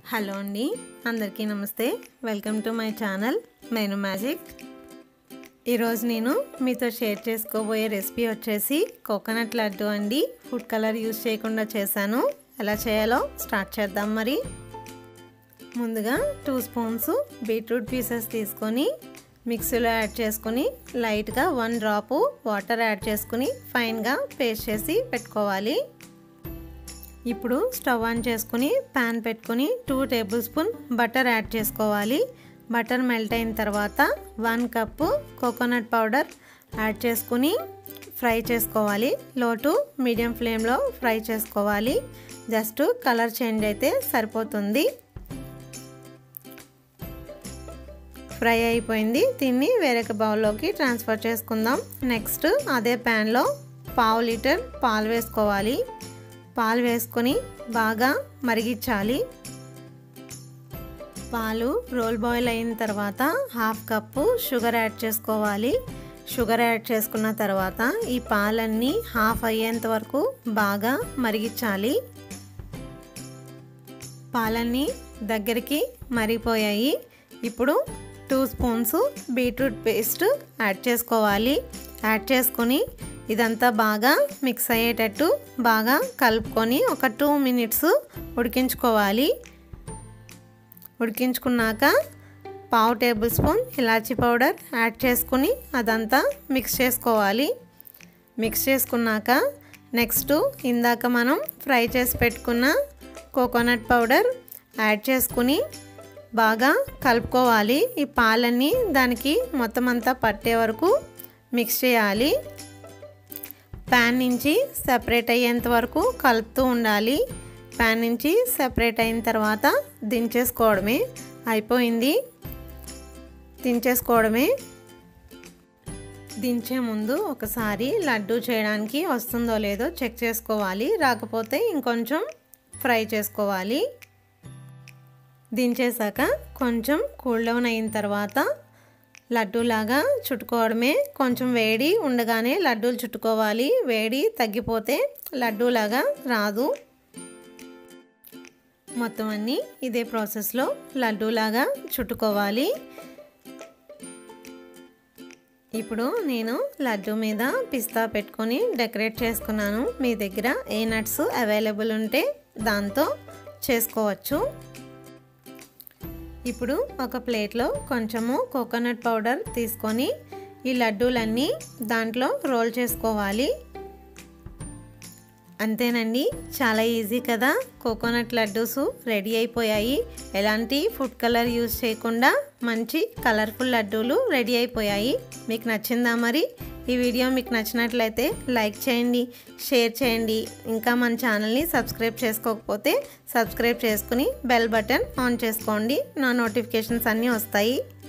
hello అండి అందరికీ నమస్తే welcome to my channel menu magic ఈరోజు నేను మీతో షేర్ చేసుకోబోయే రెసిపీ వచ్చేసి కోకోనట్ లడ్డు అండి ఫుడ్ కలర్ యూస్ చేయకుండా చేశాను ఎలా చేయాలో స్టార్ట్ చేద్దాం మరి ముందుగా టూ స్పూన్స్ బీట్రూట్ పీసెస్ తీసుకొని మిక్సీలో యాడ్ చేసుకొని లైట్గా వన్ డ్రాపు వాటర్ యాడ్ చేసుకుని ఫైన్గా పేస్ట్ చేసి పెట్టుకోవాలి ఇప్పుడు స్టవ్ ఆన్ చేసుకుని ప్యాన్ పెట్టుకుని two tablespoon butter add చేసుకోవాలి బటర్ మెల్ట్ అయిన తర్వాత one cup coconut powder add చేసుకుని ఫ్రై చేసుకోవాలి లో టు మీడియం ఫ్లేమ్లో ఫ్రై చేసుకోవాలి జస్ట్ కలర్ చేంజ్ అయితే సరిపోతుంది ఫ్రై అయిపోయింది దీన్ని వేరొక బౌల్లోకి ట్రాన్స్ఫర్ చేసుకుందాం నెక్స్ట్ అదే ప్యాన్లో పావు లీటర్ పాలు వేసుకోవాలి పాలు వేసుకొని బాగా మరిగించాలి పాలు రోల్ బాయిల్ అయిన తర్వాత హాఫ్ కప్పు షుగర్ యాడ్ చేసుకోవాలి షుగర్ యాడ్ చేసుకున్న తర్వాత ఈ పాలన్నీ హాఫ్ అయ్యేంత వరకు బాగా మరిగించాలి పాలన్నీ దగ్గరికి మరిగిపోయాయి ఇప్పుడు two spoons beetroot paste add చేసుకోవాలి యాడ్ చేసుకొని ఇదంతా బాగా మిక్స్ అయ్యేటట్టు బాగా కలుపుకొని ఒక టూ మినిట్స్ ఉడికించుకోవాలి ఉడికించుకున్నాక పావు టేబుల్ స్పూన్ ఇలాచీ పౌడర్ యాడ్ చేసుకుని అదంతా మిక్స్ చేసుకోవాలి మిక్స్ చేసుకున్నాక నెక్స్ట్ ఇందాక మనం ఫ్రై చేసి పెట్టుకున్న కోకోనట్ పౌడర్ యాడ్ చేసుకుని బాగా కలుపుకోవాలి ఈ పాలన్నీ దానికి మొత్తం అంతా పట్టే వరకు మిక్స్ చేయాలి ప్యాన్ నుంచి సెపరేట్ అయ్యేంత వరకు కలుపుతూ ఉండాలి ప్యాన్ నుంచి సెపరేట్ అయిన తర్వాత దించేసుకోవడమే అయిపోయింది దించేసుకోవడమే దించే ముందు ఒకసారి లడ్డు చేయడానికి వస్తుందో లేదో చెక్ చేసుకోవాలి రాకపోతే ఇంకొంచెం ఫ్రై చేసుకోవాలి దించేసాక కొంచెం కూల్ డౌన్ అయిన తర్వాత లడ్డూలాగా చుట్టుకోవడమే కొంచెం వేడి ఉండగానే లడ్డూలు చుట్టుకోవాలి వేడి తగ్గిపోతే లడ్డూలాగా రాదు మొత్తం అన్నీ ఇదే ప్రాసెస్లో లడ్డూలాగా చుట్టుకోవాలి ఇప్పుడు నేను లడ్డు మీద పిస్తా పెట్టుకొని డెకరేట్ చేసుకున్నాను మీ దగ్గర ఏ నట్స్ అవైలబుల్ ఉంటే దాంతో చేసుకోవచ్చు ఇప్పుడు ఒక ప్లేట్లో కొంచెము కోకోనట్ పౌడర్ తీసుకొని ఈ లడ్డూలన్నీ దాంట్లో రోల్ చేసుకోవాలి అంతేనండి చాలా ఈజీ కదా కోకోనట్ లడ్డూస్ రెడీ అయిపోయాయి ఎలాంటి ఫుడ్ కలర్ యూజ్ చేయకుండా మంచి కలర్ఫుల్ లడ్డూలు రెడీ అయిపోయాయి మీకు నచ్చిందా మరి ఈ వీడియో మీకు నచ్చినట్లయితే లైక్ చేయండి షేర్ చేయండి ఇంకా మన ఛానల్ని సబ్స్క్రైబ్ చేసుకోకపోతే సబ్స్క్రైబ్ చేసుకుని బెల్ బటన్ ఆన్ చేసుకోండి నా నోటిఫికేషన్స్ అన్నీ వస్తాయి